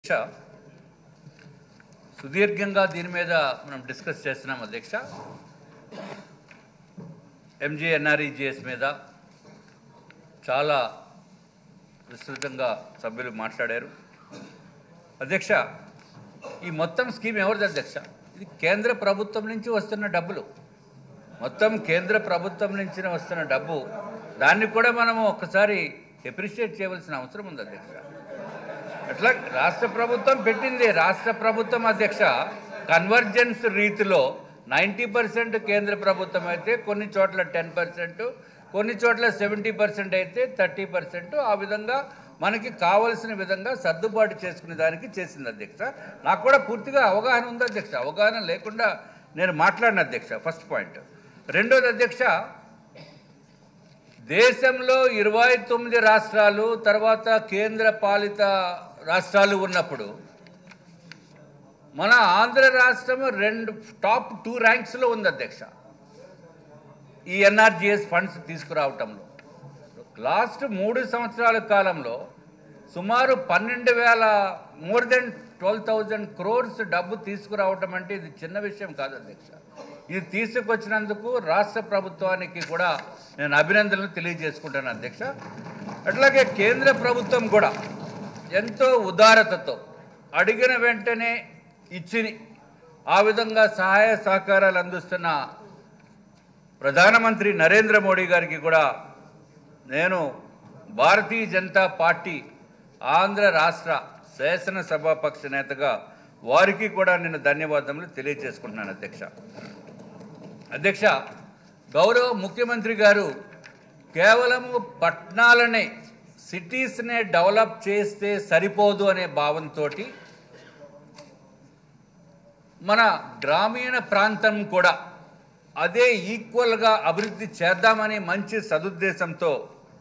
అధ్యక్ష సుదీర్ఘంగా దీని మీద మనం డిస్కస్ చేస్తున్నాం అధ్యక్ష ఎంజీఎన్ఆర్ఈజిఎస్ మీద చాలా విస్తృతంగా సభ్యులు మాట్లాడారు అధ్యక్ష ఈ మొత్తం స్కీమ్ ఎవరిది అధ్యక్ష ఇది కేంద్ర ప్రభుత్వం నుంచి వస్తున్న డబ్బులు మొత్తం కేంద్ర ప్రభుత్వం నుంచి వస్తున్న డబ్బు దాన్ని కూడా మనము ఒక్కసారి ఎప్రిషియేట్ చేయవలసిన అవసరం ఉంది అధ్యక్ష అట్లా రాష్ట్ర ప్రభుత్వం పెట్టింది రాష్ట్ర ప్రభుత్వం అధ్యక్ష కన్వర్జెన్స్ రీతిలో నైంటీ పర్సెంట్ కేంద్ర ప్రభుత్వం అయితే కొన్ని చోట్ల టెన్ పర్సెంట్ కొన్ని చోట్ల సెవెంటీ పర్సెంట్ అయితే థర్టీ పర్సెంట్ ఆ విధంగా మనకి కావలసిన విధంగా సర్దుబాటు చేసుకునే దానికి చేసింది అధ్యక్ష నాకు కూడా పూర్తిగా అవగాహన ఉంది అధ్యక్ష అవగాహన లేకుండా నేను మాట్లాడిన అధ్యక్ష ఫస్ట్ పాయింట్ రెండోది అధ్యక్ష దేశంలో ఇరవై తొమ్మిది రాష్ట్రాలు తర్వాత కేంద్ర పాలిత రాష్ట్రాలు ఉన్నప్పుడు మన ఆంధ్ర రాష్ట్రం రెండు టాప్ టూ ర్యాంక్స్లో ఉంది అధ్యక్ష ఈ ఎన్ఆర్జిఎస్ ఫండ్స్ తీసుకురావటంలో లాస్ట్ మూడు సంవత్సరాల కాలంలో సుమారు పన్నెండు వేల more than twelve thousand crores డబ్బు తీసుకురావటం అంటే ఇది చిన్న విషయం కాదు అధ్యక్ష ఇది తీసుకొచ్చినందుకు రాష్ట్ర ప్రభుత్వానికి కూడా నేను అభినందనలు తెలియజేసుకుంటాను అధ్యక్ష అట్లాగే కేంద్ర ప్రభుత్వం కూడా ఎంతో ఉదారతతో అడిగిన వెంటనే ఇచ్చి ఆ విధంగా సహాయ సహకారాలు అందిస్తున్న ప్రధానమంత్రి నరేంద్ర మోడీ గారికి కూడా నేను భారతీయ జనతా పార్టీ ఆంధ్ర రాష్ట్ర శాసనసభాపక్ష నేతగా వారికి కూడా నేను ధన్యవాదములు తెలియజేసుకుంటున్నాను అధ్యక్ష అధ్యక్ష గౌరవ ముఖ్యమంత్రి గారు కేవలము పట్టణాలనే సిటీస్నే డెవలప్ చేస్తే సరిపోదు అనే భావంతో మన గ్రామీణ ప్రాంతం కూడా అదే ఈక్వల్గా అభివృద్ధి చేద్దామనే మంచి సదుద్దేశంతో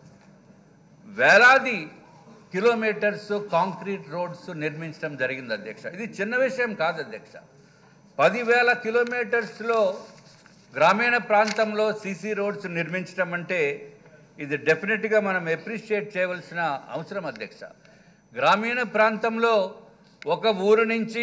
వేలాది కిలోమీటర్స్ కాంక్రీట్ రోడ్స్ నిర్మించడం జరిగింది అధ్యక్ష ఇది చిన్న విషయం కాదు అధ్యక్ష పదివేల కిలోమీటర్స్లో గ్రామీణ ప్రాంతంలో సీసీ రోడ్స్ నిర్మించడం అంటే ఇది డెఫినెట్గా మనం ఎప్రిషియేట్ చేయవలసిన అవసరం అధ్యక్ష గ్రామీణ ప్రాంతంలో ఒక ఊరు నుంచి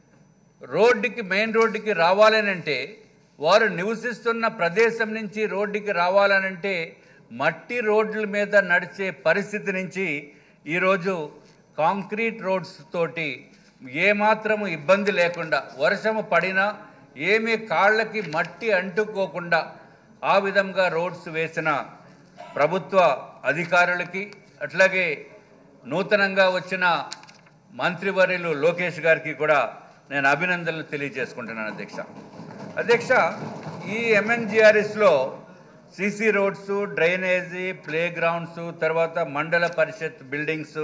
రోడ్డుకి మెయిన్ రోడ్డుకి రావాలనంటే వారు నివసిస్తున్న ప్రదేశం నుంచి రోడ్డుకి రావాలనంటే మట్టి రోడ్ల మీద నడిచే పరిస్థితి నుంచి ఈరోజు కాంక్రీట్ రోడ్స్ తోటి ఏమాత్రము ఇబ్బంది లేకుండా వర్షము పడినా ఏమీ కాళ్ళకి మట్టి అంటుకోకుండా ఆ విధంగా రోడ్స్ వేసిన ప్రభుత్వ అధికారులకి అట్లాగే నూతనంగా వచ్చిన మంత్రివర్యులు లోకేష్ గారికి కూడా నేను అభినందనలు తెలియజేసుకుంటున్నాను అధ్యక్ష అధ్యక్ష ఈ ఎంఎన్జిఆర్ఎస్లో CC roads drainage play grounds తర్వాత మండల పరిషత్ బిల్డింగ్స్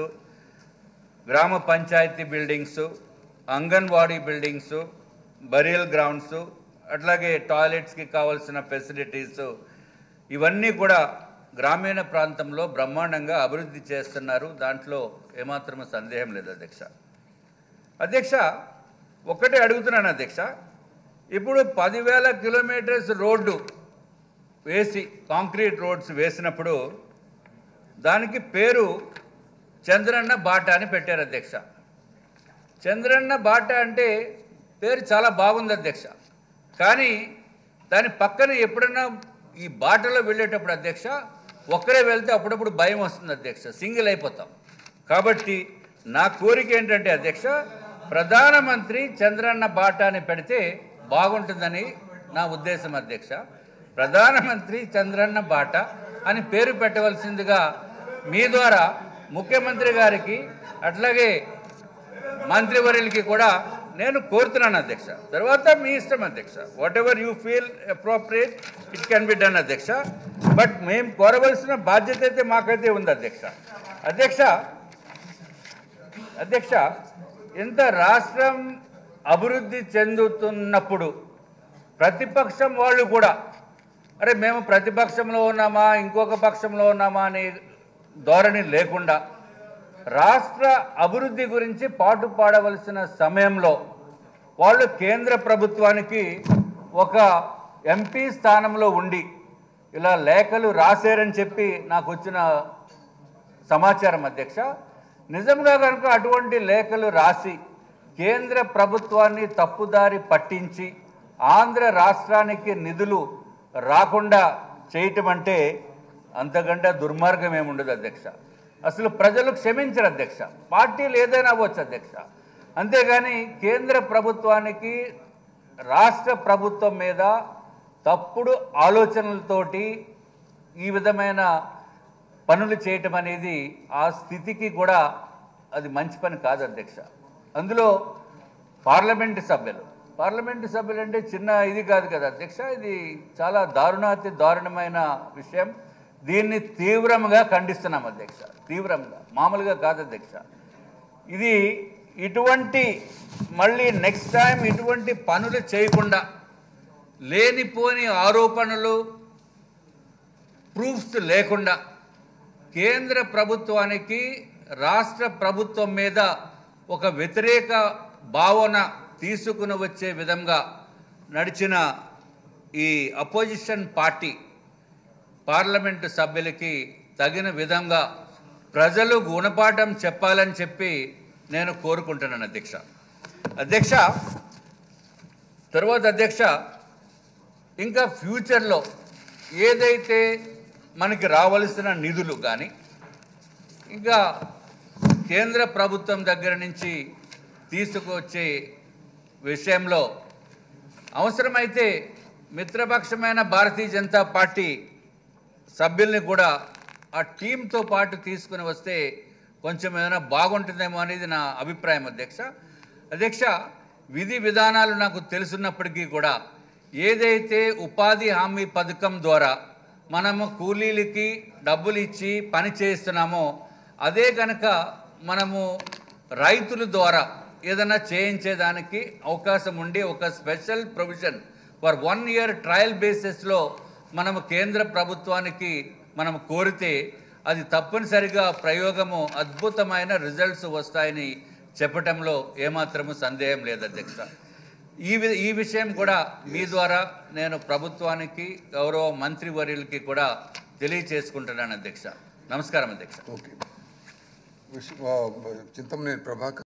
గ్రామ panchayat buildings anganwadi buildings burial grounds అట్లాగే టాయిలెట్స్కి కావాల్సిన ఫెసిలిటీస్ ఇవన్నీ కూడా గ్రామీణ ప్రాంతంలో బ్రహ్మాండంగా అభివృద్ధి చేస్తున్నారు దాంట్లో ఏమాత్రం సందేహం లేదు అధ్యక్ష అధ్యక్ష ఒక్కటే అడుగుతున్నాను అధ్యక్ష ఇప్పుడు పదివేల కిలోమీటర్స్ రోడ్డు వేసి కాంక్రీట్ రోడ్స్ వేసినప్పుడు దానికి పేరు చంద్రన్న బాట అని పెట్టారు అధ్యక్ష చంద్రన్న బాట అంటే పేరు చాలా బాగుంది అధ్యక్ష కానీ దాని పక్కన ఎప్పుడన్నా ఈ బాటలో వెళ్ళేటప్పుడు అధ్యక్ష ఒక్కరే వెళ్తే అప్పుడప్పుడు భయం వస్తుంది అధ్యక్ష సింగిల్ అయిపోతాం కాబట్టి నా కోరిక ఏంటంటే అధ్యక్ష ప్రధానమంత్రి చంద్రన్న బాట అని పెడితే బాగుంటుందని నా ఉద్దేశం అధ్యక్ష ప్రధానమంత్రి చంద్రన్న బాట అని పేరు పెట్టవలసిందిగా మీ ద్వారా ముఖ్యమంత్రి గారికి అట్లాగే మంత్రివర్యులకి కూడా నేను కోరుతున్నాను అధ్యక్ష తర్వాత మీ ఇష్టం అధ్యక్ష whatever you feel appropriate it can be done అధ్యక్ష బట్ మేము కోరవలసిన బాధ్యత అయితే మాకైతే ఉంది అధ్యక్ష అధ్యక్ష అధ్యక్ష ఎంత రాష్ట్రం అభివృద్ధి చెందుతున్నప్పుడు ప్రతిపక్షం వాళ్ళు కూడా అరే మేము ప్రతిపక్షంలో ఉన్నామా ఇంకొక పక్షంలో ఉన్నామా అనే ధోరణి లేకుండా రాష్ట్ర అభివృద్ధి గురించి పాటు పాడవలసిన సమయంలో వాళ్ళు కేంద్ర ప్రభుత్వానికి ఒక ఎంపీ స్థానంలో ఉండి ఇలా లేఖలు రాశారని చెప్పి నాకు వచ్చిన సమాచారం అధ్యక్ష నిజంగా కనుక అటువంటి లేఖలు రాసి కేంద్ర ప్రభుత్వాన్ని తప్పుదారి పట్టించి ఆంధ్ర రాష్ట్రానికి నిధులు రాకుండా చేయటం అంటే అంతకంటే దుర్మార్గం ఏముండదు అధ్యక్ష అసలు ప్రజలు క్షమించరు అధ్యక్ష పార్టీలు ఏదైనా అవ్వచ్చు అధ్యక్ష అంతేగాని కేంద్ర ప్రభుత్వానికి రాష్ట్ర ప్రభుత్వం మీద తప్పుడు ఆలోచనలతోటి ఈ విధమైన పనులు చేయటం అనేది ఆ స్థితికి కూడా అది మంచి పని కాదు అధ్యక్ష అందులో పార్లమెంటు సభ్యులు పార్లమెంటు సభ్యులు అంటే చిన్న ఇది కాదు కదా అధ్యక్ష ఇది చాలా దారుణాతి దారుణమైన విషయం దీన్ని తీవ్రంగా ఖండిస్తున్నాం అధ్యక్ష తీవ్రంగా మామూలుగా కాదు అధ్యక్ష ఇది ఇటువంటి మళ్ళీ నెక్స్ట్ టైం ఇటువంటి పనులు చేయకుండా లేనిపోని ఆరోపణలు ప్రూఫ్స్ లేకుండా కేంద్ర ప్రభుత్వానికి రాష్ట్ర ప్రభుత్వం మీద ఒక వ్యతిరేక భావన తీసుకుని వచ్చే విధంగా నడిచిన ఈ అపోజిషన్ పార్టీ పార్లమెంటు సభ్యులకి తగిన విధంగా ప్రజలు గుణపాఠం చెప్పాలని చెప్పి నేను కోరుకుంటున్నాను అధ్యక్ష అధ్యక్ష తర్వాత అధ్యక్ష ఇంకా ఫ్యూచర్లో ఏదైతే మనకి రావలసిన నిధులు కానీ ఇంకా కేంద్ర ప్రభుత్వం దగ్గర నుంచి తీసుకొచ్చే విషయంలో అవసరమైతే మిత్రపక్షమైన భారతీయ జనతా పార్టీ సభ్యుల్ని కూడా ఆ టీంతో పాటు తీసుకుని వస్తే కొంచెం ఏదైనా బాగుంటుందేమో అనేది నా అభిప్రాయం అధ్యక్ష అధ్యక్ష విధి విధానాలు నాకు తెలుసున్నప్పటికీ కూడా ఏదైతే ఉపాధి హామీ పథకం ద్వారా మనము కూలీలకి డబ్బులు ఇచ్చి పని చేస్తున్నామో అదే కనుక మనము రైతుల ద్వారా ఏదైనా చేయించేదానికి అవకాశం ఉండి ఒక special provision for one year trial బేసిస్లో మనము కేంద్ర ప్రభుత్వానికి మనం కోరితే అది తప్పనిసరిగా ప్రయోగము అద్భుతమైన రిజల్ట్స్ వస్తాయని చెప్పటంలో ఏమాత్రము సందేహం లేదు అధ్యక్ష ఈ వి- ఈ విషయం కూడా మీ ద్వారా నేను ప్రభుత్వానికి గౌరవ మంత్రివర్యులకి కూడా తెలియచేసుకుంటున్నాను అధ్యక్ష నమస్కారం అధ్యక్ష ఓకే విష్- ఆ, చింతమనేని ప్రభాకర్